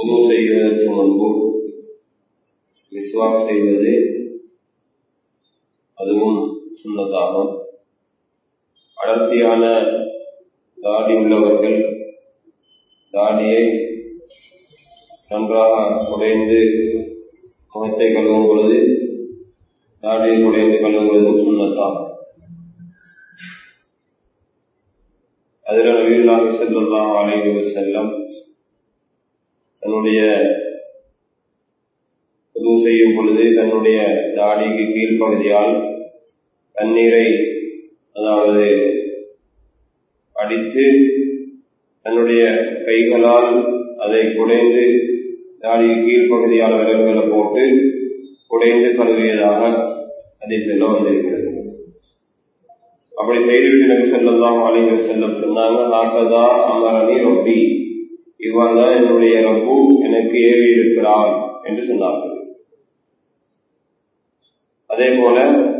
உதவு செய்வதற்கு முன்பு விஸ்வாஸ் செய்வது அதுவும் சுண்ணத்தாகும் அடர்த்தியான தாடி உள்ளவர்கள் தாடியை நன்றாக குடைந்து முகத்தை கழுவும் பொழுது தாடியை குடைந்து கழுவுவதும் சுண்ணத்தாகும் அதில் நவீனாக செல்லலாம் அலைவு செல்லம் தன்னுடைய உதவு செய்யும் பொழுது தன்னுடைய தாடிக்கு கீழ்ப்பகுதியால் தண்ணீரை அதாவது அடித்து தன்னுடைய கைகளால் அதை குடைந்து தாடிக்கு கீழ்ப்பகுதியால் விரல்களை போட்டு குடைந்து கழுவியதாக அதை செல்ல வந்திருக்கிறது அப்படி செய்துவிட்டு நபி செல்லலாம் அலைவர் செல்லம் சொன்னாங்க ஆக்கதா அமரணி ரொப்பி இவ்வாறு தான் என்னுடைய ரப்பு எனக்கு ஏறி இருக்கிறார் என்று சொன்னார்கள் அதே போல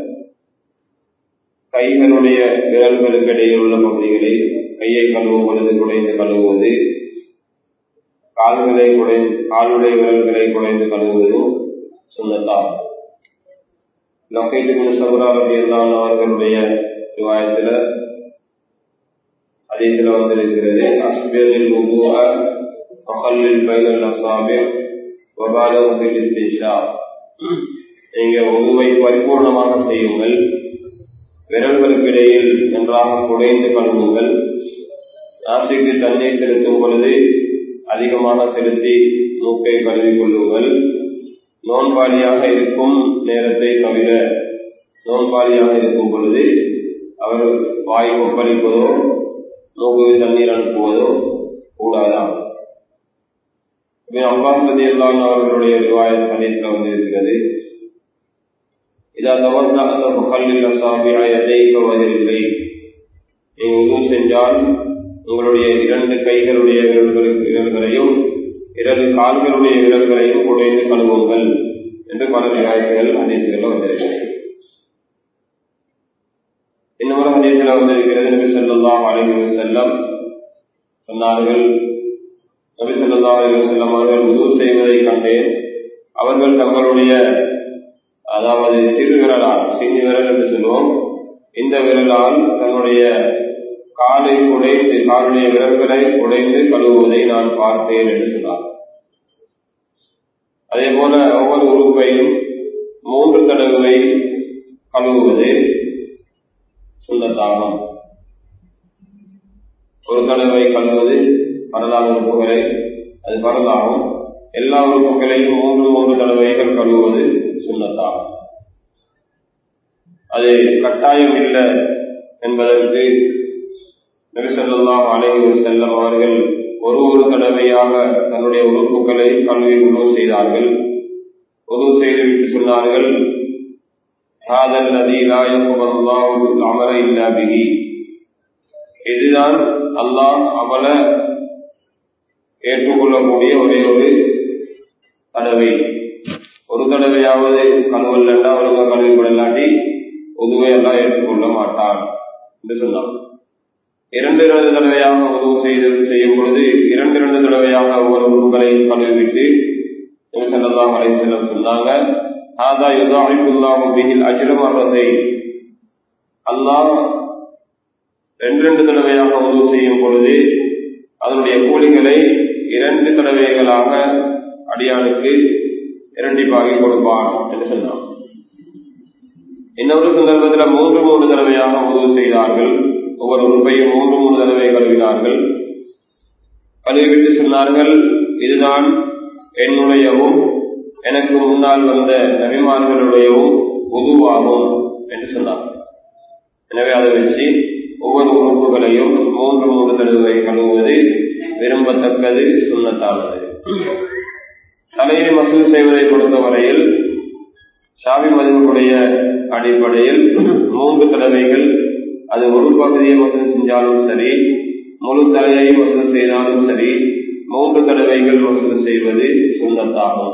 கைகளுடைய விரல்களுக்கு இடையில் உள்ள பகுதிகளில் கையை கழுவும் பொழுது குடைந்து கழுவுவது கால்களை குடைந்து காலுடைய விரல்களை குடைந்து கழுவுவதும் சொன்னதாகும் லொக்கைட்டு சௌராவதி எல்லாம் அவர்களுடைய ரிவாயத்துல அதிகத்துல வந்திருக்கிறது அஸ்பியரில் உபுவ மகளில் பைனல் அசாபிர் வபாலத்தில் இஸ்திஷா நீங்க உருவை பரிபூர்ணமாக செய்யுங்கள் விரல்களுக்கு இடையில் நன்றாக குடைந்து கழுவுங்கள் நாசிக்கு தண்ணீர் செலுத்தும் பொழுது அதிகமாக செலுத்தி மூக்கை கழுவி கொள்ளுங்கள் நோன்பாளியாக இருக்கும் நேரத்தை தவிர நோன்பாளியாக இருக்கும் பொழுது அவர் வாய் ஒப்பளிப்பதோ மூக்கு தண்ணீர் அனுப்புவதோ கூடாதாம் அப்பாஸ் பதி எல்லாம் அவர்களுடைய ரிவாய சமயத்தில் வந்திருக்கிறது இதா தவறுதா அந்த கல்லில் அசாபியாயத்தை வருவதில்லை நீங்கள் உதவு செஞ்சால் உங்களுடைய இரண்டு கைகளுடைய விரல்களுக்கு விரல்களையும் இரண்டு கால்களுடைய விரல்களையும் குடைந்து கழுவுங்கள் என்று பல விவாயங்கள் அதிசயங்கள் வந்திருக்கிறது இன்னொரு ஹதீஸில் வந்திருக்கிறது நபி ஸல்லல்லாஹு அலைஹி வஸல்லம் சொன்னார்கள் நபி ஸல்லல்லாஹு அலைஹி வஸல்லம் அவர்கள் உது செய்வதை கண்டேன் அவர்கள் தங்களுடைய அதாவது சிறு விரலால் சிறு விரல் என்று சொல்லுவோம் இந்த விரலால் தன்னுடைய காலை குடைந்து காலுடைய விரல்களை குடைந்து கழுவுவதை நான் பார்த்தேன் என்று சொன்னார் அதே போல ஒவ்வொரு உறுப்பையும் மூன்று தடவை கழுவுவது சுண்ணத்தாகும் ஒரு தடவை கழுவது பரதான உறுப்புகளை அது பரதாகும் எல்லா உறுப்புகளையும் மூன்று மூன்று தடவைகள் கழுவுவது சுண்ணத்தாகும் அது கட்டாயம் இல்லை என்பதற்கு நபிசல்லாம் அலைவு செல்லம் அவர்கள் ஒரு ஒரு தடவையாக தன்னுடைய உறுப்புகளை கல்வி உணவு செய்தார்கள் உதவு செய்துவிட்டு சொன்னார்கள் ஹாதல் நதி அமர இல்லாபிகி இதுதான் அல்லாஹ் அமல ஏற்றுக்கொள்ளக்கூடிய ஒரே ஒரு தடவை ஒரு தடவையாவது கழுவல் ரெண்டாம் ஒழுங்காக கழுவிப்படலாட்டி உதுவை எல்லாம் ஏற்றுக்கொள்ள மாட்டான் என்று சொன்னான் இரண்டு இரண்டு தடவையாக உதவு செய்து செய்யும் பொழுது இரண்டு இரண்டு தடவையாக ஒவ்வொரு உறுப்புகளை கழுவிவிட்டு செல்லலாம் அலை செல்லம் சொன்னாங்க ஆதா யுதாஹிபுல்லாஹு பிஹில் அஜ்ரமரதை அல்லாஹ் ரெண்டு ரெண்டு தடவையாக உதவு செய்யும் பொழுது அதனுடைய கூலிகளை இரண்டு தடவைகளாக அடியானுக்கு இரண்டிப்பாகி கொடுப்பான் என்று சொன்னான் இன்னொரு சந்தர்ப்பத்தில் மூன்று மூன்று தடவையாக உதவு செய்தார்கள் ஒவ்வொரு உறுப்பையும் மூன்று மூன்று தடவை கழுவினார்கள் கழுவிவிட்டு சொன்னார்கள் இதுதான் என்னுடையவும் எனக்கு முன்னால் வந்த நபிமார்களுடையவும் உதுவாகும் என்று சொன்னார் எனவே அதை வச்சு ஒவ்வொரு உறுப்புகளையும் மூன்று மூன்று தடவை கழுவுவது விரும்பத்தக்கது சுண்ணத்தானது தலையில் மசூல் செய்வதை பொறுத்தவரையில் ஷாபி மதிப்புடைய அடிப்படையில் மூன்று தடவைகள் அது ஒரு பகுதியை மசூல் செஞ்சாலும் சரி முழு தலையை மசூல் செய்தாலும் சரி மூன்று தடவைகள் வசூல் செய்வது சுண்ணத்தாகும்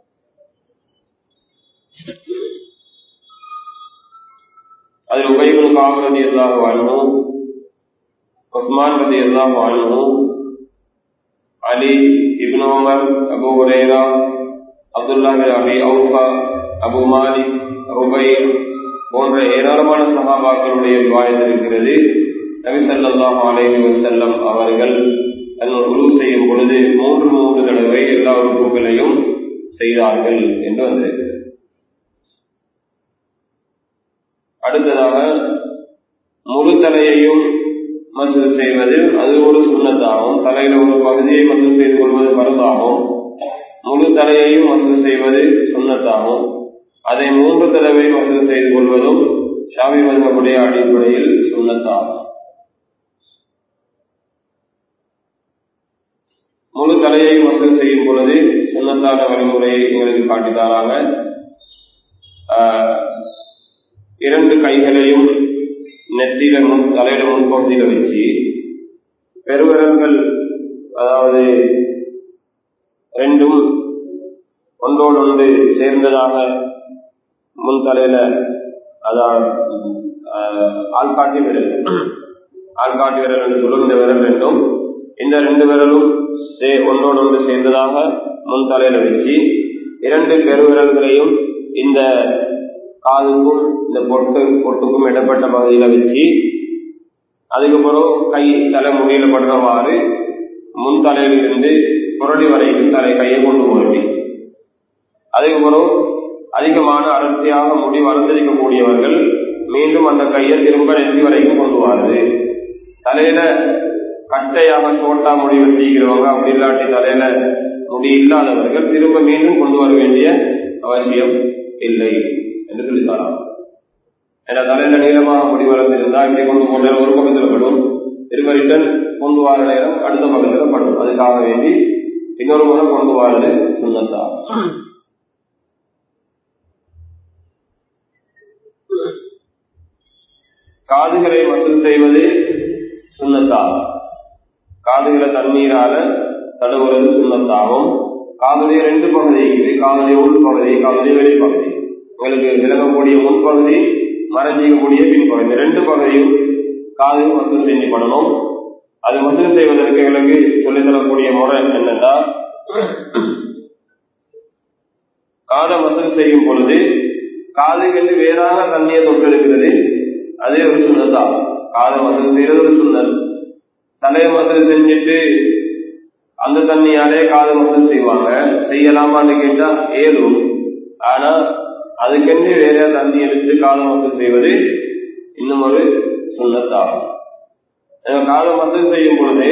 அதில் உபயோகம் காமரதி எல்லாம் வாழணும் உஸ்மான் ரதி எல்லாம் வாழணும் Ali ibn ibn Umar Abu Hurairah Abdullah Abi Awfa Abu Malik Zubair போன்ற ஏராளமான சகாபாக்களுடைய விவாயத்தில் இருக்கிறது நபி சல்லாஹ் அலைஹி வசல்லம் அவர்கள் தன்னுடைய குரு செய்யும் பொழுது மூன்று மூன்று தடவை எல்லா உறுப்புகளையும் செய்தார்கள் என்று வந்திருக்கிறது அடுத்ததாக முழு தலையையும் மசூல் செய்வது அது ஒரு சுண்ணத்தாகும் தலையில ஒரு பகுதியை மசூல் செய்து கொள்வது பரதாகும் முழு தலையையும் மசூல் செய்வது சுண்ணத்தாகும் அதை மூன்று தடவை மசூல் செய்து கொள்வதும் ஷாமி மதமுடைய அடிப்படையில் சுண்ணத்தாகும் முழு தலையை மசூல் செய்யும் பொழுது சுண்ணத்தான வழிமுறையை எங்களுக்கு காட்டித்தாராங்க இரண்டு கைகளையும் நெத்தியில முன் தலையில முன்பகுதியில வச்சு பெருவிரல்கள் அதாவது ரெண்டும் ஒன்றோடு ஒன்று சேர்ந்ததாக முன் தலையில அதான் ஆள்காட்டி விரல் ஆள்காட்டி விரல் என்று சொல்லும் இந்த விரல் ரெண்டும் இந்த ரெண்டு விரலும் ஒன்றோடு ஒன்று சேர்ந்ததாக முன் தலையில வச்சு இரண்டு பெருவிரல்களையும் இந்த காதுக்கும் இந்த பொட்டு பொட்டுக்கும் இடப்பட்ட பகுதியில வச்சு அதுக்கப்புறம் கை தலை முடியல படுறவாறு முன் தலையிலிருந்து புரளி வரைக்கும் தலை கையை கொண்டு போறது அதுக்கப்புறம் அதிகமான அடர்த்தியாக முடி வளர்ந்திருக்கக்கூடியவர்கள் மீண்டும் அந்த கையை திரும்ப நெற்றி வரைக்கும் கொண்டு வருது தலையில கட்டையாக சோட்டா முடி வச்சிருக்கிறவங்க அப்படி இல்லாட்டி தலையில முடி இல்லாதவர்கள் திரும்ப மீண்டும் கொண்டு வர வேண்டிய அவசியம் இல்லை என்று சொல்லித்தாராம் ஏன்னா தலையில நீளமாக முடி வளர்ந்திருந்தா இப்படி கொண்டு போன ஒரு பக்கத்துல படும் திரும்ப ரிட்டன் கொண்டு வர நேரம் அடுத்த பக்கத்துல படும் அதுக்காக வேண்டி இன்னொரு முறை கொண்டு வரது சொன்னதா காதுகளை மசூல் செய்வது சுண்ணத்தாகும் காதுகளை தண்ணீரால தடுவுறது சுண்ணத்தாகும் காதுடைய ரெண்டு பகுதி இருக்குது காதுடைய உள் பகுதி காதுடைய வெளிப்பகுதி உங்களுக்கு விலகக்கூடிய முன்பகுதி மறைஞ்சிக்கக்கூடிய பின்பகுதி ரெண்டு பகுதியும் காது மசூல் செஞ்சு பண்ணணும் அது மசூல் செய்வதற்கு எங்களுக்கு சொல்லித் தரக்கூடிய முறை என்னன்னா காதை மசூல் செய்யும் பொழுது காதுக்கு வேறாக தண்ணியை தொட்டு இருக்கிறது அதே ஒரு சுண்ணத்தா காதை மசூல் செய்யறது ஒரு சுண்ணல் தலையை மசூல் செஞ்சுட்டு அந்த தண்ணியாலே காது மசூல் செய்வாங்க செய்யலாமான்னு கேட்டா ஏதும் ஆனா அதுக்கென்று வேற தண்ணி எடுத்து காது மசூல் செய்வது இன்னும் ஒரு சுண்ணத்தாகும் காது மசூல் செய்யும் பொழுது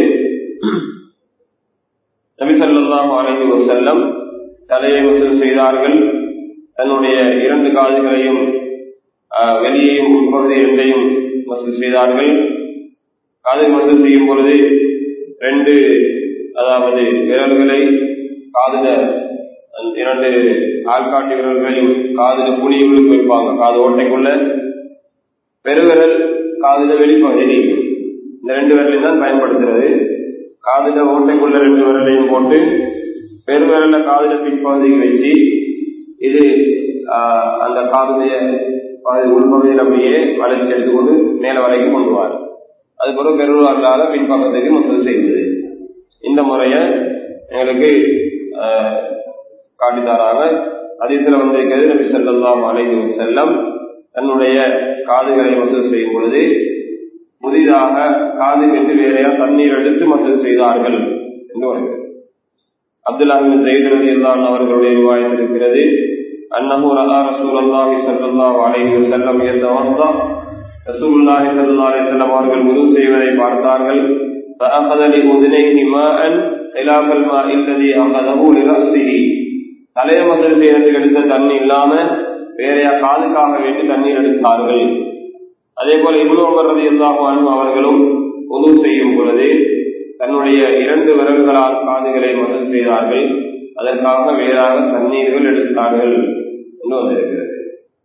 நபி சொல்லாம் அலைஹி செல்லம் தலையை மசூல் செய்தார்கள் தன்னுடைய இரண்டு காதுகளையும் வெளியையும் உட்பகுதி இரண்டையும் மசூல் செய்தார்கள் காதை மசூல் செய்யும் பொழுது ரெண்டு அதாவது விரல்களை காதுல இரண்டு ஆள்காட்டி விரல்களையும் காதுல புளியுள்ளுக்கு வைப்பாங்க காது ஓட்டைக்குள்ள பெருவிரல் காதுல வெளிப்பகுதி இந்த ரெண்டு விரலையும் தான் பயன்படுத்துறது காதுல ஓட்டைக்குள்ள ரெண்டு விரலையும் போட்டு பெருவிரல காதுல பின்பகுதிக்கு வச்சு இது அந்த காதுடைய உள்பகுதியில் அப்படியே வளர்ச்சி எடுத்துக்கொண்டு மேல வரைக்கும் கொண்டு வார் அதுக்கப்புறம் பெருவார்களாக பின்பக்கத்துக்கு மசூல் செய்வது இந்த முறைய எங்களுக்கு காட்டித்தாராங்க அதிசல வந்திருக்கிறது நபி செல்லாம் அலைஹி செல்லம் தன்னுடைய காதுகளை மசூல் செய்யும் பொழுது புதிதாக காது கெட்டு வேறையா தண்ணீர் எடுத்து மசூல் செய்தார்கள் என்று வருகிறது அப்துல்லாஹின் ஜெயித் ரலியல்லாஹு அவர்களுடைய ரிவாயத் இருக்கிறது அன்னஹு ரஹா ரசூலுல்லாஹி ஸல்லல்லாஹு அலைஹி வஸல்லம் யதவல்லா ரசூலுல்லாஹி ஸல்லல்லாஹு அலைஹி வஸல்லம் அவர்கள் வுது செய்வதை பார்த்தார்கள் فأخذ لأذنيه ماء خلاف الماء الذي أخذه لرأسه தலைய மசல் செய்யறதுக்கு எடுத்த தண்ணி இல்லாம வேறையா காதுக்காக வேண்டி தண்ணீர் எடுத்தார்கள் அதே போல இவ்வளவு அமர்றது எல்லாரும் அவர்களும் உதவு செய்யும் பொழுது தன்னுடைய இரண்டு விரல்களால் காதுகளை மசல் செய்தார்கள் அதற்காக வேறாக தண்ணீர்கள் எடுத்தார்கள் என்று வந்திருக்கிறது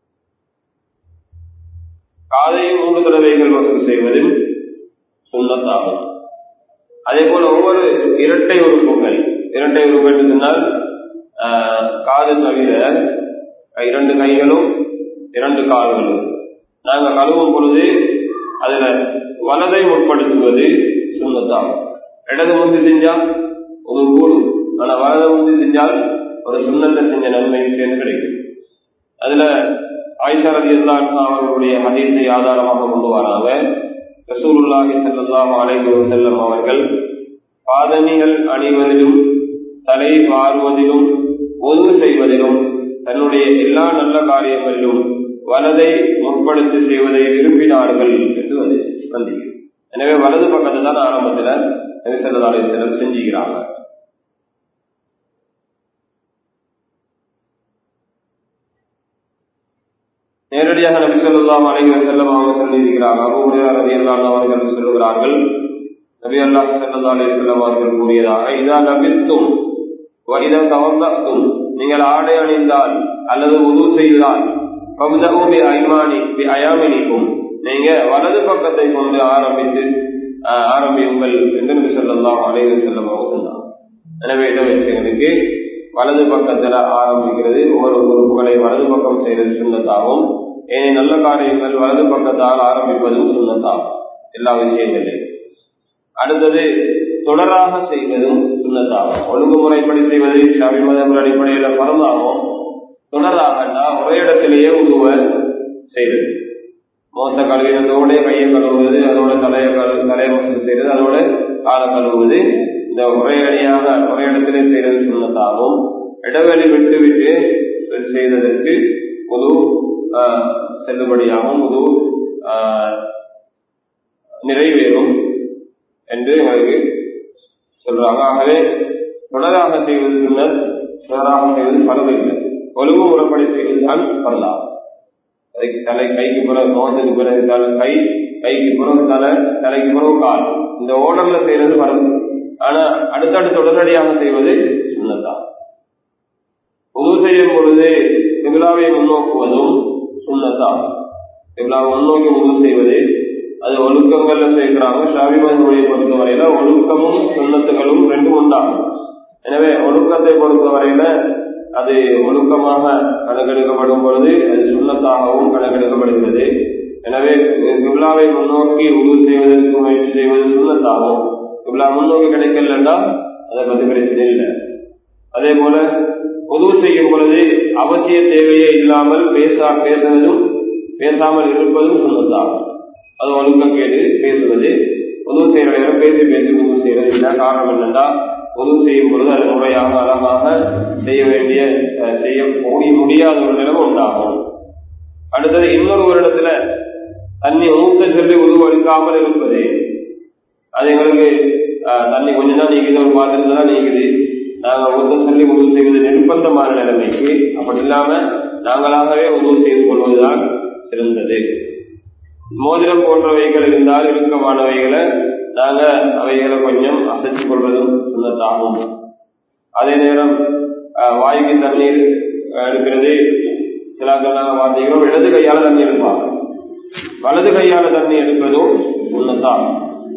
காதையை மூன்று தடவைகள் மசல் செய்வது சுண்ணத்தாகும் அதே போல ஒவ்வொரு இரட்டை உறுப்புகள் இரட்டை உறுப்பு என்று சொன்னால் காது தவிர இரண்டு கைகளும் இரண்டு கால்களும் நாங்கள் கழுவும் பொழுது அதுல வலதை முற்படுத்துவது சுண்ணத்தாகும் இடது முந்தி செஞ்சா ஒரு கூடும் ஆனா செஞ்சால் ஒரு சுண்ணத்தை செஞ்ச நன்மை சேர்ந்து கிடைக்கும் அதுல ஆயிஷா ரதி அவர்களுடைய ஹதீஸை ஆதாரமாக கொண்டு வராங்க ரசூலுல்லாஹி ஸல்லல்லாஹு அலைஹி வஸல்லம் அவர்கள் பாதணிகள் அணிவதிலும் தலை வாருவதிலும் ஒது செய்வதிலும் தன்னுடைய எல்லா நல்ல காரியங்களிலும் வலதை முற்படுத்தி செய்வதை விரும்பினார்கள் என்று வந்தீங்க எனவே வலது பக்கத்தை தான் ஆரம்பத்துல நபிசல்லாலை செல்லம் செஞ்சுக்கிறாங்க நேரடியாக நபிசல்லாம் அலைவர் செல்லம் அவங்க சொல்லியிருக்கிறாங்க ரவியல்லான் அவர்கள் சொல்லுகிறார்கள் நபி அல்லா சல்லா அலி செல்லம் அவர்கள் கூறியதாக இதா நபித்தும் இதா தவந்தத்தும் நீங்கள் ஆடை அணிந்தால் அல்லது உது செய்தால் பகுதகூபி ஐமானி அயாமினிக்கும் நீங்க வலது பக்கத்தை கொண்டு ஆரம்பித்து ஆரம்பியுங்கள் என்று நபி சொல்லலாம் அலைவர் செல்லம் சொன்னார் எனவே இதை வச்சவங்களுக்கு வலது பக்கத்துல ஆரம்பிக்கிறது ஒவ்வொரு உறுப்புகளை வலது பக்கம் செய்வது சுண்ணத்தாகும் ஏனே நல்ல காரியங்கள் வலது பக்கத்தால் ஆரம்பிப்பதும் சுண்ணத்தாகும் எல்லா விஷயங்களையும் அடுத்தது தொடராக செய்வதும் சுண்ணத்தாகும் ஒழுங்குமுறைப்படி செய்வது அபிமதங்கள் அடிப்படையில் பரந்தாகும் தொடராகண்டா ஒரே இடத்திலேயே உருவ செய்வது மோத்த கழுவினத்தோட கையை கழுவுவது அதோட தலையை கழு தலையை செய்வது அதோட காலை கழுவுவது இந்த ஒரே அடியாக ஒரே இடத்திலே செய்வது சுண்ணத்தாகும் இடைவெளி விட்டு விட்டு செய்ததற்கு பொது செல்லுபடியாகும் பொது நிறைவேறும் என்று எங்களுக்கு சொல்றாங்க ஆகவே தொடராக செய்வது பின்னர் தொடராக செய்வது பரவு இல்லை ஒழுங்கு முறைப்படி செய்வதுதான் பரலாம் தலை கைக்கு பிறகு முகத்துக்கு பிறகு தலை கை கைக்கு பிறகு தலை தலைக்கு பிறகு கால் இந்த ஓடர்ல செய்யறது பரவு ஆனா அடுத்தடுத்து உடனடியாக செய்வது சுண்ணத்தான் உதவு செய்யும் பொழுது திமிலாவை முன்னோக்குவதும் சுண்ணத்தான் திமிலாவை முன்னோக்கி உதவு செய்வது அது ஒழுக்கங்கள்ல சேர்க்கிறாங்க ஷாபிமதி மொழியை பொறுத்தவரையில ஒழுக்கமும் சுண்ணத்துகளும் ரெண்டும் உண்டாகும் எனவே ஒழுக்கத்தை பொறுத்தவரையில அது ஒழுக்கமாக கணக்கெடுக்கப்படும் பொழுது அது சுண்ணத்தாகவும் கணக்கெடுக்கப்படுகிறது எனவே விழாவை முன்னோக்கி உதவு செய்வதற்கு முயற்சி செய்வது சுண்ணத்தாகும் விழா முன்னோக்கி கிடைக்கலன்னா அதை பற்றி பிரச்சனை இல்லை அதே போல உதவு செய்யும் பொழுது அவசிய தேவையே இல்லாமல் பேசா பேசுவதும் பேசாமல் இருப்பதும் சுண்ணத்தாகும் அது ஒழுக்கக்கேடு பேசுவது உதவு செய்யற நேரம் பேசி பேசி உதவு செய்யறது இல்லை காரணம் என்னன்னா உதவு செய்யும் பொழுது அது முறையாக அழகாக செய்ய வேண்டிய செய்ய முடியாத ஒரு நிலைமை உண்டாகும் அடுத்தது இன்னொரு ஒரு இடத்துல தண்ணி ஊத்த சொல்லி உதவு அளிக்காமல் இருப்பது அது எங்களுக்கு தண்ணி கொஞ்சம் தான் நீக்குது ஒரு பாத்திரத்துல தான் நீக்குது நாங்க ஊத்த சொல்லி உதவு செய்வது நிர்பந்தமான நிலைமைக்கு அப்படி இல்லாம நாங்களாகவே உதவு செய்து கொள்வதுதான் சிறந்தது மோதிரம் போன்றவைகள் இருந்தால் இறுக்கமானவைகளை நாங்க அவைகளை கொஞ்சம் அசைச்சு கொள்வதும் சுண்ணத்தாகும் அதே நேரம் வாய்க்கு தண்ணீர் எடுக்கிறது சிலாக்கள் நாங்கள் பார்த்தீங்கன்னா இடது கையால தண்ணி எடுப்பாங்க வலது கையால தண்ணி எடுப்பதும் சுண்ணத்தாகும்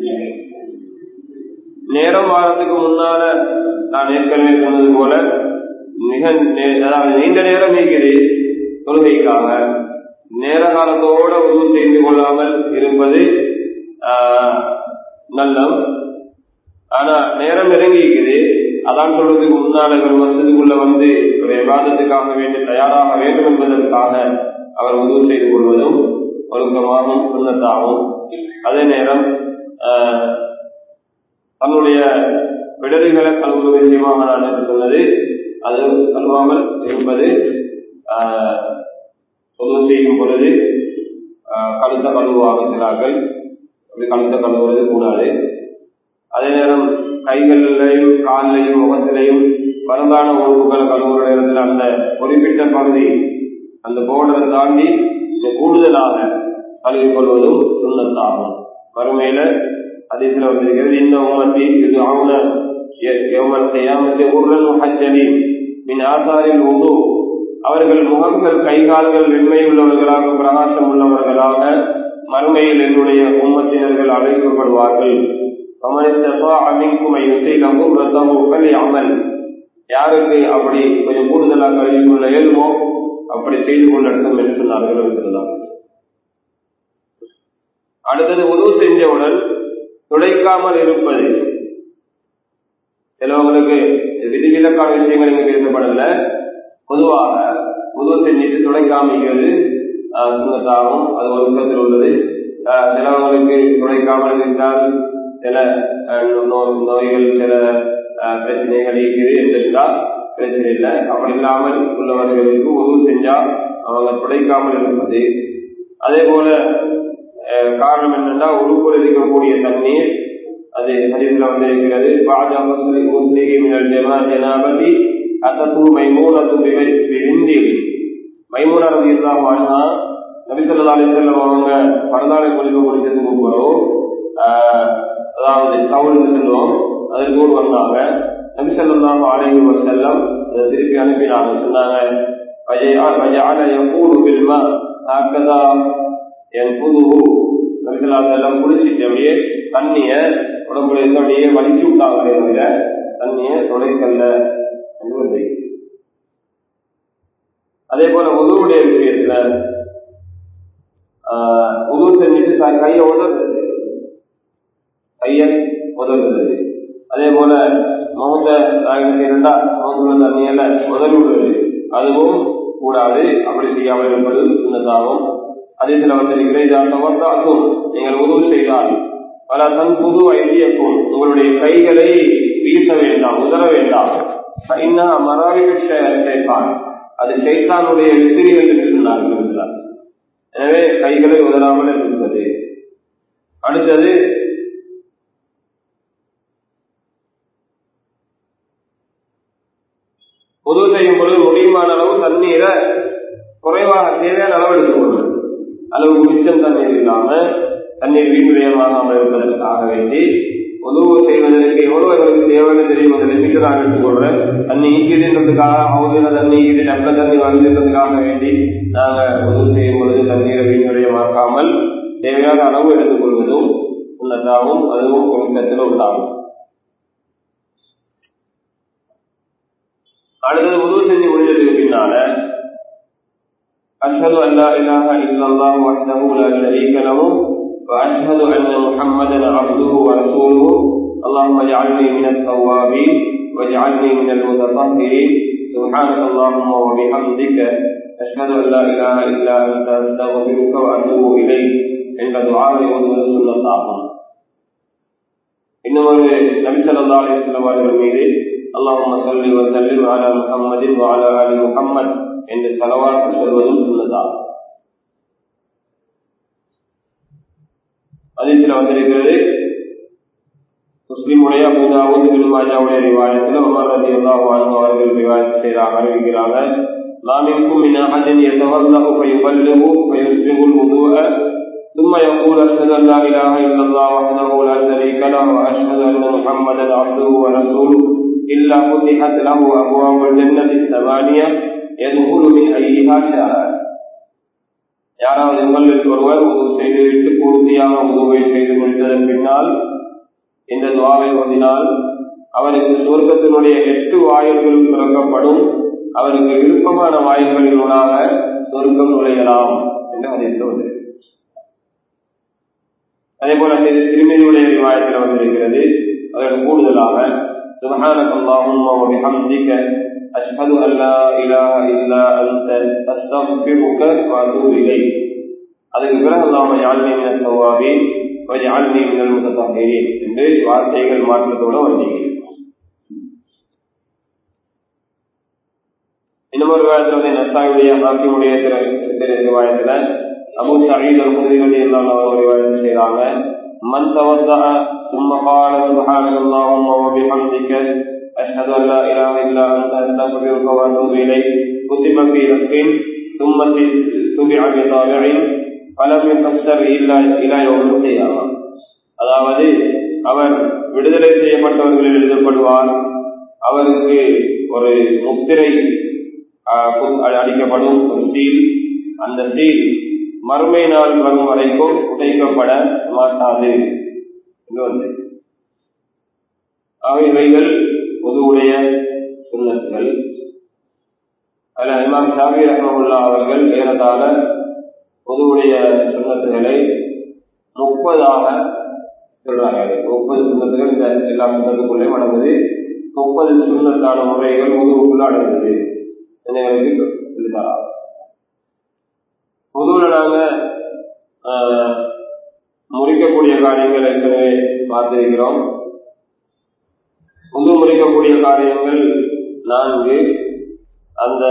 நேரம் வாரத்துக்கு முன்னால நான் ஏற்கனவே சொன்னது போல மிக அதாவது நீண்ட நேரம் நீக்குது தொழுகைக்காக நேர காலத்தோட உதவு செய்து கொள்ளாமல் இருப்பது நல்லம் ஆனா நேரம் நெருங்கிக்குது அதான் சொல்றதுக்கு முன்னால இவர் வசதிக்குள்ள வந்து ஒரு விவாதத்துக்காக வேண்டி தயாராக வேண்டும் என்பதற்காக அவர் உதவு செய்து கொள்வதும் ஒழுக்கமாகவும் சுண்ணத்தாகும் அதே நேரம் தன்னுடைய விடல்களை கழுவுவது விஷயமாக நான் சொன்னது அது கழுவாமல் இருப்பது உதவு செய்யும் பொழுது கழுத்த கழுவாக இருக்கிறார்கள் அப்படி கழுத்த கழுவுவது கூடாது அதே நேரம் கைகளிலையும் காலிலையும் முகத்திலையும் பரந்தான உறுப்புகள் கழுவுற நேரத்தில் அந்த குறிப்பிட்ட பகுதி அந்த போர்டரை தாண்டி கூடுதலாக கழுவி கொள்வதும் சுண்ணத்தாகும் வறுமையில அதிசல வந்திருக்கிறது இந்த உமத்தி இது ஆவுன கையாமத்தை உருள் முகச்சலி மின் ஆசாரில் உது அவர்கள் முகங்கள் கைகால்கள் வெண்மையுள்ளவர்களாக பிரகாசம் உள்ளவர்களாக மறுமையில் என்னுடைய உம்மத்தினர்கள் அழைக்கப்படுவார்கள் அமல் யாருக்கு அப்படி கொஞ்சம் கூடுதலாக கல்வி கொள்ள இயலுமோ அப்படி செய்து கொள்ளட்டும் என்று சொன்னார்கள் சொல்லலாம் அடுத்தது உதவு செஞ்சவுடன் துடைக்காமல் இருப்பது சிலவங்களுக்கு விதிவிலக்கான விஷயங்கள் இங்கு பேசப்படல பொதுவாக புது செஞ்சுட்டு துடைக்காமிக்கிறது சுண்ணத்தாகும் அது ஒழுக்கத்தில் உள்ளது சிலவங்களுக்கு துடைக்காமல் இருந்தால் சில நோய்கள் சில பிரச்சனைகள் இருக்குது என்றால் பிரச்சனை இல்லை அப்படி இல்லாமல் உள்ளவர்களுக்கு உதவு செஞ்சால் அவங்க துடைக்காமல் இருப்பது அதே போல காரணம் என்னன்னா உருக்குள் இருக்கக்கூடிய தண்ணீர் அது ஹதீஸ்ல வந்திருக்கிறது பாஜா முஸ்லிம் முஸ்லிம் மினல் ஜமா ஜனாபதி அத்தத்து மைமூனத்து விருந்தி மைமூனா ரவி இல்லாம ஆனா நபி சொல்லா அலிசல்லம் அவங்க பரதான குளிப்பு குடிச்சதுக்கு போகிறோம் அதாவது கவுல் செல்வோம் அதற்கு கூட வந்தாங்க நபி சொல்லலாம் ஆலயம் செல்லம் அதை திருப்பி அனுப்பினாங்க சொன்னாங்க وجعل يقول بالماء هكذا ينفذه நபிசல்லா செல்லம் குளிச்சுட்டு அப்படியே தண்ணிய உடம்புல இருந்து அப்படியே வலிச்சு விட்டாங்களே தவிர தண்ணிய தொலைக்கல்ல என்று அதே போல உதவுடைய விஷயத்துல உதவு செஞ்சுட்டு கையை உதவுறது கையை உதவுறது அதே போல முகத்தை இரண்டா முகத்துல தண்ணியில உதவி விடுவது அதுவும் கூடாது அப்படி செய்யாமல் இருப்பது சின்னதாகும் அதே சில வந்திருக்கிறேன் நீங்கள் உதவு செய்தால் பல தன் புது ஐதியக்கும் உங்களுடைய கைகளை வீச வேண்டாம் உதர வேண்டாம் மராவிப்பான் அது சைத்தானுடைய விசிறி என்று சொன்னார்கள் எனவே கைகளை உதராமல் இருப்பது அடுத்தது பொது செய்யும் பொழுது முடியுமான அளவு தண்ணீரை குறைவாக தேவையான அளவு எடுத்துக்கொள்வது அளவு மிச்சம் தண்ணீர் இல்லாம தண்ணீர் வீண்விரயமாகாமல் இருப்பதற்காக வேண்டி உதவு செய்வதற்கு எவ்வளவு எங்களுக்கு தேவைன்னு தெரியும் அதை லிமிட்டு நான் எடுத்துக்கொள்றேன் தண்ணி ஈக்குதுன்றதுக்காக ஹவுதுல தண்ணி ஈக்குது டப்ல தண்ணி வருதுன்றதுக்காக வேண்டி நாங்க உதவு செய்யும் பொழுது தண்ணீரை வீண்விரயமாக்காமல் தேவையான அளவு எடுத்துக்கொள்வதும் உள்ளதாகவும் அதுவும் ஒழுக்கத்தில் உண்டாகும் அடுத்தது உதவு செஞ்சு முடிஞ்சதுக்கு பின்னால أشهد أن لا إله إلا الله وحده لا شريك له وأشهد أن محمدا عبده ورسوله اللهم اجعلني من التوابين واجعلني من المتطهرين سبحانك اللهم وبحمدك أشهد أن لا إله إلا أنت أستغفرك وأتوب إليك عند دعاء وضوء سنة ஆகும் இன்னும் ஒரு நபி ஸல்லல்லாஹு அலைஹி வஸல்லம் அவர்கள் மீது اللهم صل وسلم على محمد وعلى ال محمد என்று செலவாக்கு சொல்வதும் உள்ளதாகும் அதில் வந்திருக்கிறது முஸ்லிமுடைய அபுதாவுத் பின்மாஜாவுடைய ரிவாயத்தில் உமர் ரதி அல்லாஹ் அவர்கள் ரிவாயத் செய்கிறாங்க அறிவிக்கிறாங்க لا منكم من أحد يتوضأ فيبلغ فيسبغ الوضوء ثم يقول أشهد أن لا إله إلا الله وحده لا شريك له وأشهد أن محمدا عبده ورسوله إلا فتحت له أبواب الجنة الثمانية يدخل من أيها شاء யாராவது உங்களில் ஒருவர் உதவு செய்துவிட்டு பூர்த்தியாக உதவை செய்து முடித்ததன் பின்னால் இந்த துவாவை ஓதினால் அவருக்கு சொர்க்கத்தினுடைய எட்டு வாயில்கள் திறக்கப்படும் அவருக்கு விருப்பமான வாயில்களினூடாக சொர்க்கம் நுழையலாம் என்று அதிர்ந்து வந்திருக்கிறது அதே போல திருமதியுடைய விவாயத்தில் வந்திருக்கிறது அதற்கு கூடுதலாக سبحانك اللهم وبحمدك أشهد أن لا إله إلا أنت أستغفرك وأتوب إليك அதுக்கு பிறகு அல்லாம யாழ்னி மின தவாபி யாழ்னி மினல் முத்தஹீரின் என்று வார்த்தைகள் மாற்றத்தோட வந்தீங்க இன்னும் ஒரு காலத்துல வந்து நசாயுடைய ஹாக்கிமுடைய ரிவாயத்துல அபு சயீத் அல் முதிரி எல்லாம் அவர் ரிவாயத்து செய்யறாங்க من توضأ ثم قال سبحانك اللهم وبحمدك أشهد أن لا إله إلا أنت أستغفرك وأتوب إليك كتب في رزق ثم تبع بطابع فلم يكسر إلا إلى يوم القيامة அதாவது அவர் விடுதலை செய்யப்பட்டவர்களில் எழுதப்படுவார் அவருக்கு ஒரு முத்திரை அடிக்கப்படும் ஒரு சீல் அந்த சீல் மறுமை நாள் வரும் வரைக்கும் உடைக்கப்பட மாட்டாது என்று வந்து அவைகள் பொதுவுடைய சுண்ணத்துகள் அதில் இமாம் ஷாபி ரஹமுல்லா அவர்கள் ஏறத்தாழ பொதுவுடைய சுண்ணத்துகளை முப்பதாக சொல்றார்கள் முப்பது சுண்ணத்துகள் இந்த எல்லா சுண்ணத்துக்குள்ளே அடங்குது முப்பது சுண்ணத்தான முறைகள் உதவுக்குள்ள அடங்குது எங்களுக்கு சொல்லித்தரலாம் பொதுவில் நாங்க முறிக்கக்கூடிய காரியங்கள் ஏற்கனவே பார்த்திருக்கிறோம் உது முறிக்கக்கூடிய காரியங்கள் நான்கு அந்த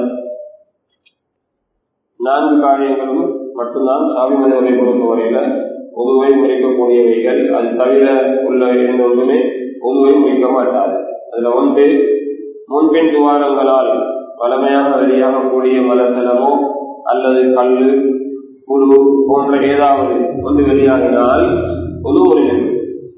நான்கு காரியங்களும் மட்டும்தான் சாமி மதங்களை பொறுத்தவரையில உதுவை முறிக்கக்கூடியவைகள் அது தவிர உள்ள எந்த ஒன்றுமே உதுவை முறிக்க மாட்டாது அதுல ஒன்று முன்பின் துவாரங்களால் வளமையாக வெளியாகக்கூடிய மலசலமோ அல்லது கல்லு புழு போன்ற ஏதாவது ஒன்று வெளியாகினால் பொது முறைகள்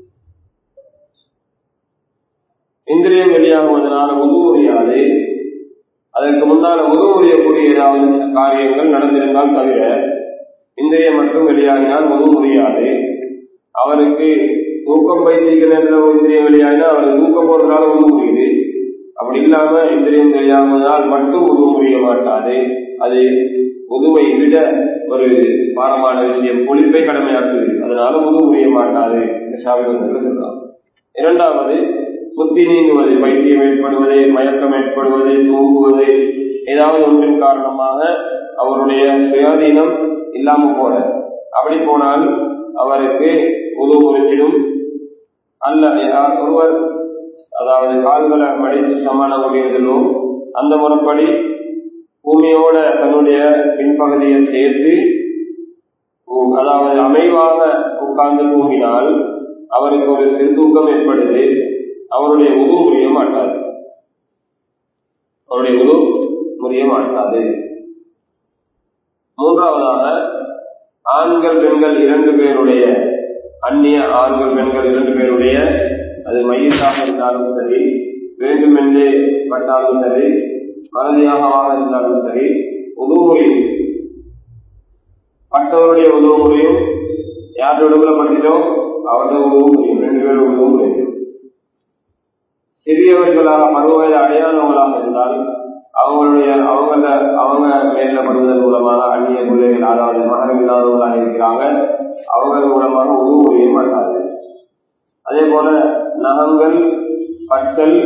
இந்திரியம் வெளியாகுவதனால உது முடியாது அதற்கு முன்னால உது முடியக்கூடிய ஏதாவது காரியங்கள் நடந்திருந்தால் தவிர இந்திரியம் மட்டும் வெளியாகினால் உது முடியாது அவருக்கு தூக்கம் வைத்திருக்கிற இந்திரியம் வெளியாகினா அவருக்கு தூக்கம் போறதுனால உது முடியுது அப்படி இல்லாம இந்திரியம் வெளியாகுவதால் மட்டும் உது முடிய மாட்டாது அது உதுவை விட ஒரு பாரமான விஷயம் பொழிப்பை கடமையாக்குது அதனால உது முடிய மாட்டாது இந்த சாமி வந்து சொல்லலாம் இரண்டாவது புத்தி நீங்குவது பைத்தியம் ஏற்படுவது மயக்கம் ஏற்படுவது தூங்குவது ஏதாவது ஒன்றின் காரணமாக அவருடைய சுயாதீனம் இல்லாம போற அப்படி போனால் அவருக்கு உதவு முறிச்சிடும் அல்ல ஒருவர் அதாவது கால்களை மடித்து சமான முடிவதிலோ அந்த முறைப்படி பூமியோட தன்னுடைய பின்பகுதியை சேர்த்து அதாவது அமைவாக உட்கார்ந்து தூங்கினால் அவருக்கு ஒரு சிறுதூக்கம் ஏற்படுது அவருடைய உது முறிய மாட்டாது அவருடைய உது முறிய மாட்டாது மூன்றாவதாக ஆண்கள் பெண்கள் இரண்டு பேருடைய அந்நிய ஆண்கள் பெண்கள் இரண்டு பேருடைய அது மையத்தாக இருந்தாலும் சரி வேண்டுமென்றே பட்டாலும் சரி மறதியாகவாக இருந்தாலும் சரி உதவுமுறை பட்டவருடைய உதவுமுறையும் யார் உடம்புல பட்டுச்சோ அவருடைய உதவு முடியும் ரெண்டு பேரும் உதவு முடியும் சிறியவர்களாக பருவவயது அடையாதவங்களாக இருந்தால் அவங்களுடைய அவங்கள அவங்க மேல படுவதன் மூலமாக அந்நிய பிள்ளைகள் அதாவது மகரம் இல்லாதவங்களாக இருக்கிறாங்க அவங்கள் மூலமாக உதவு முடிய மாட்டாது அதே போல நகங்கள் பற்கள்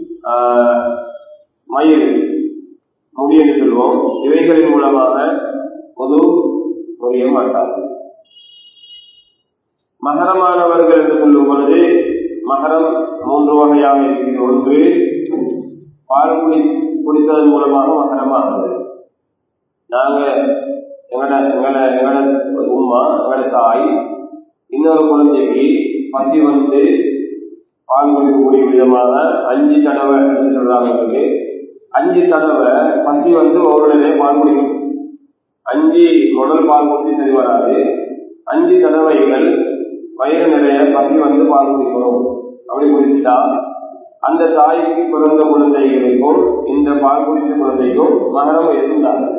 மயில் முடியென்று சொல்வோம் இவைகளின் மூலமாக பொது புரிய மாட்டாது மகரமானவர்கள் என்று சொல்லும் பொழுது மகரம் மூன்று வகையாக இருக்கிறது ஒன்று பால் குடி குடித்ததன் மூலமாக மகரமானது நாங்க எங்கட எங்கட எங்கட உமா எங்கட தாய் இன்னொரு குழந்தைக்கு பசி வந்து பால் குடிக்கக்கூடிய விதமாக அஞ்சு தடவை என்று சொல்றாங்க அஞ்சு தடவை பசி வந்து ஒருவருடைய பால் குடிக்கும் அஞ்சு முதல் பால் குடிச்சு சரி வராது அஞ்சு தடவைகள் வயிறு நிறைய பசி வந்து பால் குடிக்கணும் அப்படி குடிச்சுட்டா அந்த தாய்க்கு பிறந்த குழந்தைகளுக்கும் இந்த பால் குடித்த குழந்தைக்கும் மகரம் இருந்தாது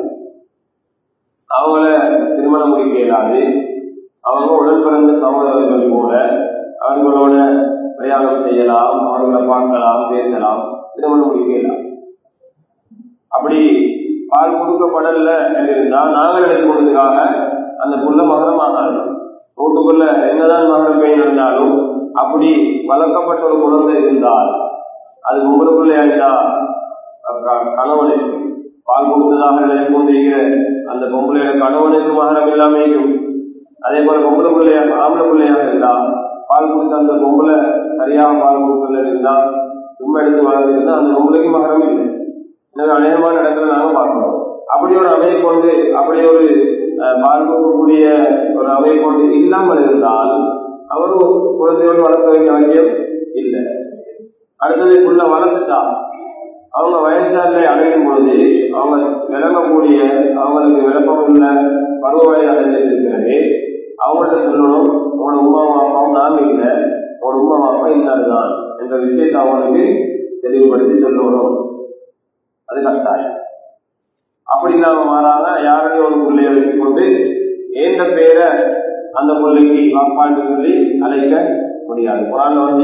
அவங்கள திருமணம் முடிக்க இயலாது அவங்க உடன் பிறந்த சகோதரர்கள் கூட அவர்களோட பிரயாணம் செய்யலாம் அவர்களை பார்க்கலாம் பேசலாம் திருமணம் முடிக்க இயலாம் அப்படி பால் கொடுக்கப்படல என்றிருந்தா நாங்கள் எடுத்துக்கொண்டதுக்காக அந்த புள்ள மகரமாகாது வீட்டுக்குள்ள என்னதான் மகர பெண் இருந்தாலும் அப்படி வளர்க்கப்பட்ட ஒரு குழந்தை இருந்தால் அது உங்களுக்குள்ளே இருந்தா கணவனுக்கு பால் கொடுத்ததாக நினைத்து கொண்டிருக்கிற அந்த பொம்பளையோட கணவனுக்கு மகரம் இல்லாம இருக்கும் அதே போல பொம்பளை பிள்ளையாக ஆம்பளை பிள்ளையாக இருந்தா பால் கொடுத்த அந்த பொம்பளை சரியாக பால் கொடுக்கல இருந்தா சும்மா எடுத்து வளர்ந்துருந்தா அந்த பொம்பளைக்கு மகரம் இல்லை எனவே அநேகமான இடத்துல நாங்க பார்க்கிறோம் அப்படி ஒரு அவை கொண்டு அப்படி ஒரு பால் கொடுக்கக்கூடிய ஒரு அவை கொண்டு இல்லாமல் இருந்தால் அவர் குழந்தையோடு வளர்க்க வேண்டிய அவசியம் இல்லை அடுத்தது உள்ள வளர்த்துட்டா அவங்க வயசாலை அடையும் பொழுது அவங்க விளங்கக்கூடிய அவங்களுக்கு விளப்பம் உள்ள பருவவரை அடைஞ்சிருக்கிறது அவங்கள்ட்ட சொல்லணும் உங்களோட உமா மாப்பாவும் நாங்க இல்லை உங்களோட உமா மாப்பா இன்னாருதான் என்ற விஷயத்தை அவங்களுக்கு தெளிவுபடுத்தி சொல்லணும் அது கட்டாயம் அப்படி இல்லாம மாறாத யாரையும் ஒரு பிள்ளைய வச்சு கொண்டு ஏந்த பேரை அந்த பிள்ளைக்கு வாப்பான்னு சொல்லி அழைக்க முடியாது குரான் வந்து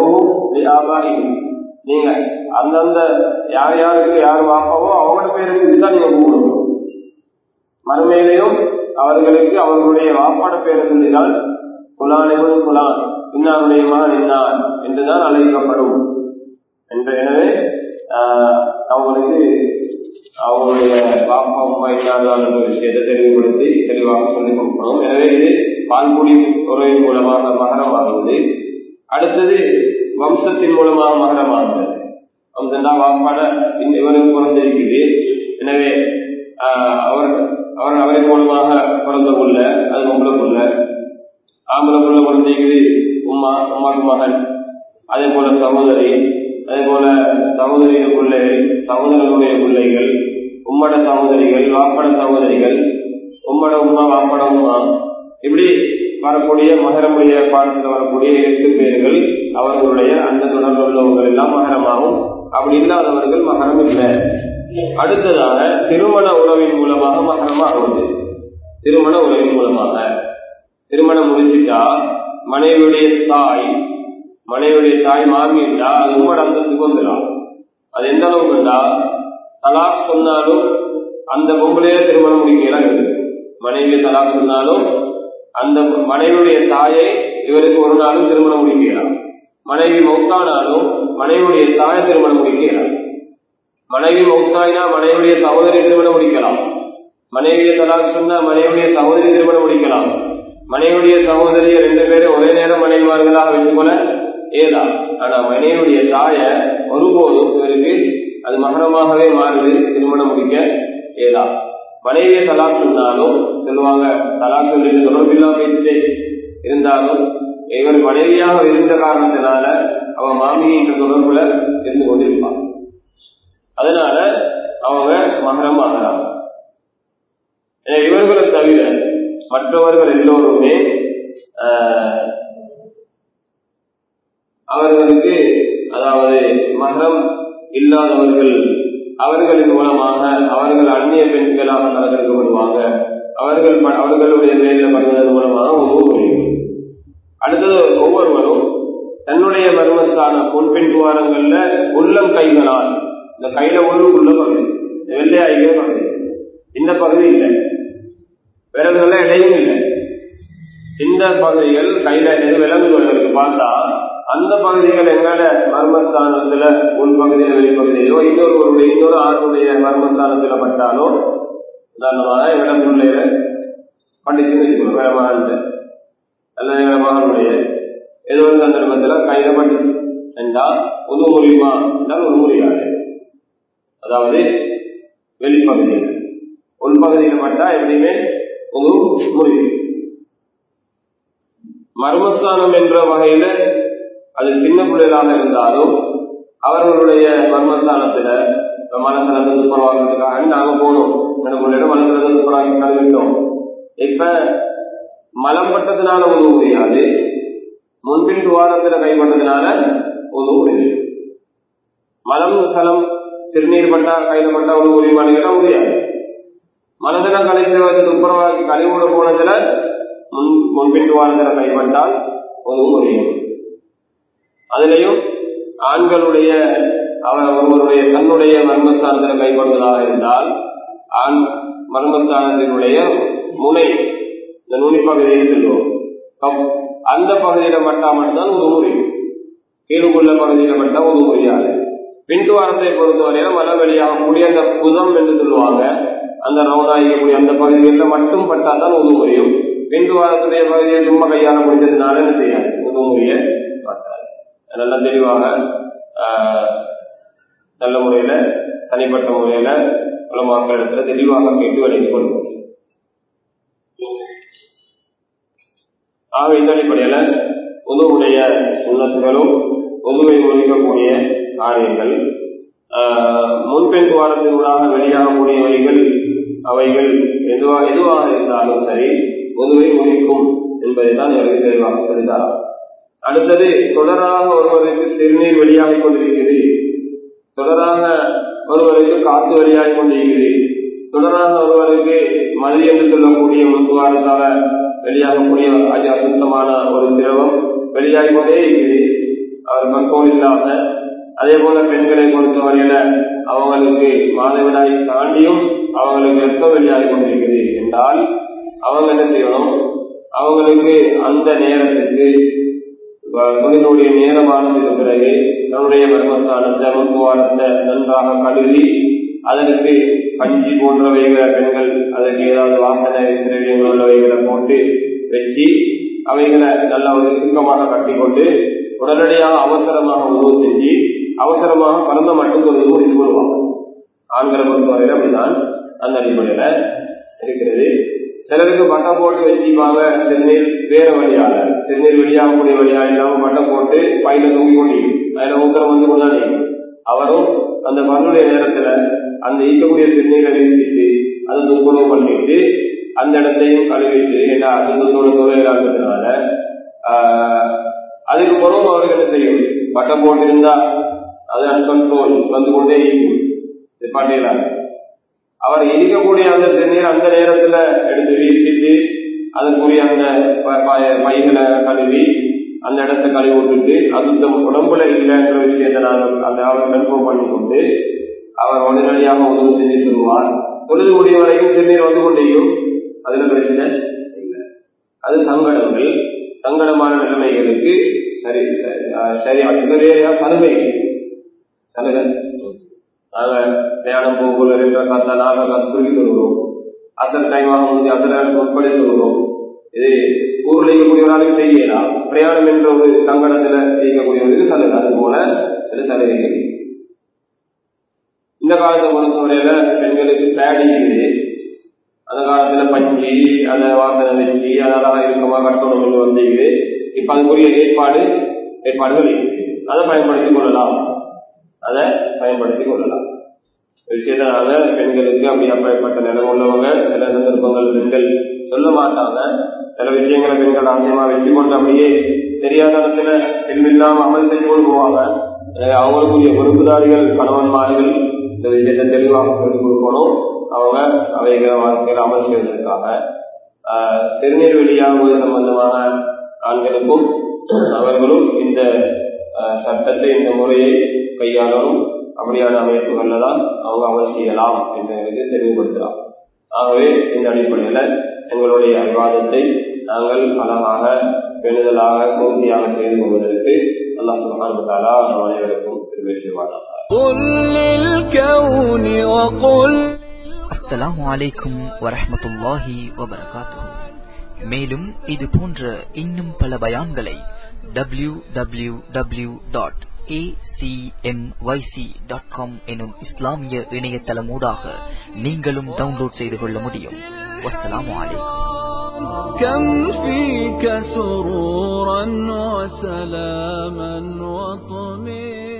நீங்க அந்தந்த யார் யாருக்கு யார் வாப்பாவோ அவங்களோட பேருக்கு இதுதான் நீங்க கூப்பிடணும் மறுமையிலையும் அவர்களுக்கு அவர்களுடைய வாப்பாட பேரை சொல்லினால் புலானிபுல் புலான் இன்னாருடைய மகன் இன்னார் என்றுதான் அழைக்கப்படும் என்று எனவே அவங்களுக்கு அவங்களுடைய பாப்பா அம்மா இல்லாத விஷயத்தை தெளிவுபடுத்தி தெளிவாக சொல்லிக் கொடுக்கணும் எனவே இது பால்குடி உறவின் மூலமாக மகரமாகுவது அடுத்தது வம்சத்தின் மூலமாக மகரமாகுது வம்சம்னா வாப்பாட இவருக்கு பிறந்திருக்குது எனவே அவர் அவர் அவரின் மூலமாக பிறந்த புள்ள அது பொம்பளை புள்ள ஆம்பளை புள்ள பிறந்திருக்குது உமா உமாக்கு மகன் அதே போல சகோதரி அதே போல சகோதரிய பிள்ளைகள் சகோதரனுடைய பிள்ளைகள் உம்மட சகோதரிகள் வாப்பட சகோதரிகள் உம்மட உமா வாப்பட உமா இப்படி வரக்கூடிய மகரமுடைய பாடத்தில் வரக்கூடிய எட்டு பேர்கள் அவர்களுடைய அந்த தொடர்பு உள்ளவர்கள் எல்லாம் மகரமாகும் அப்படி இல்லாதவர்கள் மகரம் இல்லை அடுத்ததாக திருமண உறவின் மூலமாக மகரமாகுவது திருமண உறவின் மூலமாக திருமணம் முடிச்சிட்டா மனைவியுடைய தாய் மனைவியுடைய தாய் மாறிட்டா அது உம்மட அந்தத்துக்கு வந்துடலாம் அது எந்த அளவுக்கு இருந்தா தலாக் சொன்னாலும் அந்த பொம்பளையே திருமணம் முடிக்கலாம் இருக்கு மனைவியை தலாக் சொன்னாலும் அந்த மனைவியுடைய தாயை இவருக்கு ஒரு நாளும் திருமணம் முடிக்கலாம் மனைவி மௌத்தானாலும் மனைவியுடைய தாயை திருமணம் முடிக்கலாம் மனைவி மௌத்தாயினா மனைவியுடைய சகோதரி திருமணம் முடிக்கலாம் மனைவியை தலாக் சொன்னா மனைவியுடைய சகோதரி திருமணம் முடிக்கலாம் மனைவியுடைய சகோதரிய ரெண்டு பேரும் ஒரே நேரம் மனைவிமார்களாக வச்சுக்கொள்ள ஏதா ஆனா மனைவியுடைய தாய ஒருபோதும் இவருக்கு அது மகரமாகவே மாறுது திருமணம் முடிக்க ஏதா மனைவியை தலாக் சொன்னாலும் சொல்லுவாங்க தலாக் சொல்லிட்டு தொடர்பில்லாம பேசிட்டே இருந்தாலும் இவர் மனைவியாக இருந்த காரணத்தினால அவன் மாமி என்ற தொடர்புல இருந்து கொண்டிருப்பான் அதனால அவங்க மகரம் ஆகிறாங்க இவர்களை தவிர மற்றவர்கள் எல்லோருமே அவர்களுக்கு அதாவது மகரம் இல்லாதவர்கள் அவர்களின் மூலமாக அவர்கள் அந்நிய பெண்களாக நடக்கப்படுவாங்க அவர்கள் அவர்களுடைய வேலையில் பண்ணுவதன் மூலமாக உணவு முடியும் அடுத்தது ஒவ்வொருவரும் தன்னுடைய மர்மஸ்தான பொன்பின் துவாரங்கள்ல உள்ளம் கைகளால் இந்த கையில உள்ளுக்குள்ள பகுதி வெள்ளையாகிய பகுதி இந்த பகுதி இல்லை விரல்கள இடையும் இல்லை இந்த பகுதிகள் கையில எது விலங்குகளுக்கு பார்த்தா அந்த பகுதிகள் எங்களோட மர்மஸ்தானத்துல உள்பகுதியில வெளிப்பகுதியிலோ இன்னொரு ஒரு இன்னொரு ஆணுடைய மர்மஸ்தானத்துல பட்டாலோ உதாரணமாக விலங்குள்ள பண்டிச்சு வச்சுக்கணும் விளமகன் அல்லது விளமகனுடைய ஏதோ ஒரு சந்தர்ப்பத்துல கையில பட்டுச்சு என்றால் உது முடியுமா என்றால் ஒரு முடியாது அதாவது வெளிப்பகுதியில் உள்பகுதியில் பட்டா எப்படியுமே உது முடியும் மர்மஸ்தானம் என்ற வகையில அது சின்ன பிள்ளைகளாக இருந்தாலும் அவர்களுடைய மர்மஸ்தானத்துல மனசலத்தை துப்புரவாக்கிறதுக்காக நாங்க போனோம் சின்ன பிள்ளைகள் மனசலத்தை துப்புரவாக்கி கழுவிட்டோம் இப்ப மலம் பட்டதுனால உதவ முடியாது முன்பின் துவாரத்துல கைப்பட்டதுனால உதவ முடியும் மலம் சலம் திருநீர் பட்டா கையில பட்டா உதவ முடியுமான்னு கேட்டா முடியாது மனதில கழித்து துப்புரவாக்கி கழிவுட போனதுல முன் முன்பின் துவாரத்துல கைப்பட்டால் உதவ முடியும் அதுலயும் ஆண்களுடைய அவர் ஒருவருடைய தன்னுடைய மர்மஸ்தானத்தில் கைப்படுவதாக இருந்தால் ஆண் மர்மஸ்தானத்தினுடைய முனை இந்த நுனிப்பகுதியை சொல்லுவோம் அந்த பகுதியில மட்டா மட்டும்தான் ஒரு முடியும் கீழுக்குள்ள பகுதியில மட்டா ஒரு முடியாது பின்துவாரத்தை பொறுத்தவரையில மலம் வெளியாகக்கூடிய அந்த புதம் என்று சொல்லுவாங்க அந்த ரவுண்டாகக்கூடிய அந்த பகுதிகளில் மட்டும் பட்டா தான் உதவு முடியும் பின்துவாரத்துடைய பகுதியை சும்மா கையாள முடிஞ்சதுனால என்ன செய்யாது உதவு முடிய மாட்டாது நல்ல தெளிவாக நல்ல முறையில தனிப்பட்ட முறையில உலமாக்கள் இடத்துல தெளிவாக கேட்டு விளங்கி கொள்வோம் ஆக இந்த அடிப்படையில உதவுடைய சுண்ணத்துகளும் உதவை ஒழிக்கக்கூடிய காரியங்கள் முன்பின் துவாரத்தினூடாக வெளியாகக்கூடியவைகள் அவைகள் எதுவா எதுவாக இருந்தாலும் சரி உதவை ஒழிக்கும் என்பதை தான் எனக்கு தெளிவாக சொல்லித்தார் அடுத்தது தொடராக ஒருவருக்கு சிறுநீர் வெளியாகிக் கொண்டிருக்கிறது தொடராக ஒருவருக்கு காத்து வெளியாகிக் கொண்டிருக்கிறது தொடராக ஒருவருக்கு மதி என்று சொல்லக்கூடிய முன்துவாரத்தால வெளியாகக்கூடிய அது அசுத்தமான ஒரு திரவம் வெளியாகி கொண்டே இருக்குது அவர் கண்ட்ரோல் இல்லாம அதே போல பெண்களை பொறுத்தவரையில அவங்களுக்கு மாதவிடாய் தாண்டியும் அவங்களுக்கு ரத்தம் வெளியாகி கொண்டிருக்கிறது என்றால் அவங்க என்ன செய்யணும் அவங்களுக்கு அந்த நேரத்துக்கு தொழிலுடைய நேரமானது பிறகு தன்னுடைய மர்மஸ்தானத்தை முத்துவாரத்தை நன்றாக கழுவி அதற்கு பஞ்சி போன்றவைகளை பெண்கள் அதற்கு ஏதாவது வாசனை திரவியங்கள் உள்ளவைகளை போட்டு வச்சு அவைகளை நல்ல ஒரு இறுக்கமாக கட்டிக்கொண்டு உடனடியாக அவசரமாக உதவு செஞ்சு அவசரமாக பறந்த மட்டும் ஒரு இது இது பண்ணுவாங்க ஆண்களை பொறுத்தவரையில அப்படிதான் அந்த அடிப்படையில இருக்கிறது சிலருக்கு பட்டம் போட்டு வச்சுப்பாங்க செந்நீர் வேற வழியால செந்நீர் வெளியாகக்கூடிய வழியா இல்லாம பட்டம் போட்டு பையில தூங்கி கொண்டிருக்கும் அதுல ஊத்திரம் வந்து கொண்டாடி அவரும் அந்த மருடைய நேரத்துல அந்த ஈக்கக்கூடிய செந்நீரை வீசிட்டு அதை துப்புரவு பண்ணிட்டு அந்த இடத்தையும் கழுவிட்டு ஏன்னா அசுத்தத்தோட தொழிலாளர்களால அதுக்கு பிறகு அவருக்கு என்ன செய்யும் பட்டம் போட்டிருந்தா அது அன்கண்ட்ரோல் வந்து கொண்டே இருக்கும் நிப்பாட்டிடலாம் அவர் இருக்கக்கூடிய அந்த தண்ணீர் அந்த நேரத்துல எடுத்து வீசிட்டு அதற்குரிய அந்த பைகளை கழுவி அந்த இடத்தை கழுவி விட்டுட்டு அது இந்த உடம்புல இல்லைன்ற விஷயத்தை நாங்கள் அந்த அவர் கன்ஃபார்ம் பண்ணி கொண்டு அவர் உடனடியாக உதவி செஞ்சு சொல்லுவார் தொழுது முடிய வரைக்கும் தண்ணீர் வந்து கொண்டேயும் அதுல பிரச்சனை இல்லை அது சங்கடங்கள் சங்கடமான நிலைமைகளுக்கு சரி சரி அந்த வேறையா சலுகை சலுகை நாங்க பிரயாணம் போகுள்ள ரெண்டு காத்தா நாங்கள் காத்து சொல்லி தருகிறோம் அத்தனை டைமாக வந்து அத்தனை உட்படி சொல்கிறோம் இது ஊரில் இருக்கக்கூடியவராலும் செய்யலாம் பிரயாணம் என்ற ஒரு சங்கடத்துல செய்யக்கூடியவருக்கு சலுகை அது போல சில சலுகைகள் இந்த காலத்தை பொறுத்தவரையில பெண்களுக்கு பேடி இருக்குது அந்த காலத்துல பஞ்சு அதை வாசனை வச்சு அதெல்லாம் இருக்கமா கட்டணும் வந்தீங்க இப்ப அதுக்குரிய ஏற்பாடு ஏற்பாடுகள் அதை பயன்படுத்திக் கொள்ளலாம் அதை பயன்படுத்திக் கொள்ளலாம் விஷயத்தினால பெண்களுக்கு அப்படி அப்படிப்பட்ட நிலம் உள்ளவங்க சில சந்தர்ப்பங்கள் பெண்கள் சொல்ல மாட்டாங்க சில விஷயங்களை பெண்கள் ஆசியமா வச்சு கொண்டு அப்படியே தெரியாத இடத்துல பெண்ணில்லாம அமல் செஞ்சு கொண்டு போவாங்க அவங்களுக்குரிய பொறுப்புதாரிகள் கணவன்மார்கள் இந்த விஷயத்தை தெளிவாக சொல்லிக் கொடுக்கணும் அவங்க அவைகளை வாழ்க்கையில் அமல் செய்வதற்காக சிறுநீர் வெளியாகுவது சம்பந்தமான ஆண்களுக்கும் அவர்களும் இந்த சட்டத்தை இந்த முறையை கையாளணும் அப்படியான அமைப்புகள்ல தான் அவங்க அமல் செய்யலாம் என்று தெளிவுபடுத்தலாம் ஆகவே இந்த அடிப்படையில எங்களுடைய விவாதத்தை நாங்கள் அழகாக பெறுதலாக பூர்த்தியாக செய்து கொள்வதற்கு அல்லாஹ் சுகாதாரத்தாலா அனைவருக்கும் திருவை செய்வார்கள் அஸ்ஸலாமு அலைக்கும் வரஹமத்துல்லாஹி வபரகாத்துஹு மேலும் இது போன்ற இன்னும் பல பயான்களை W W W dot acmyc.com எனும் இஸ்லாமிய இணையதளமூடாக நீங்களும் டவுன்லோட் செய்து கொள்ள முடியும் வஸ்ஸலாமு அலைக்கும் كم فيك سرورا وسلاما وطمئنا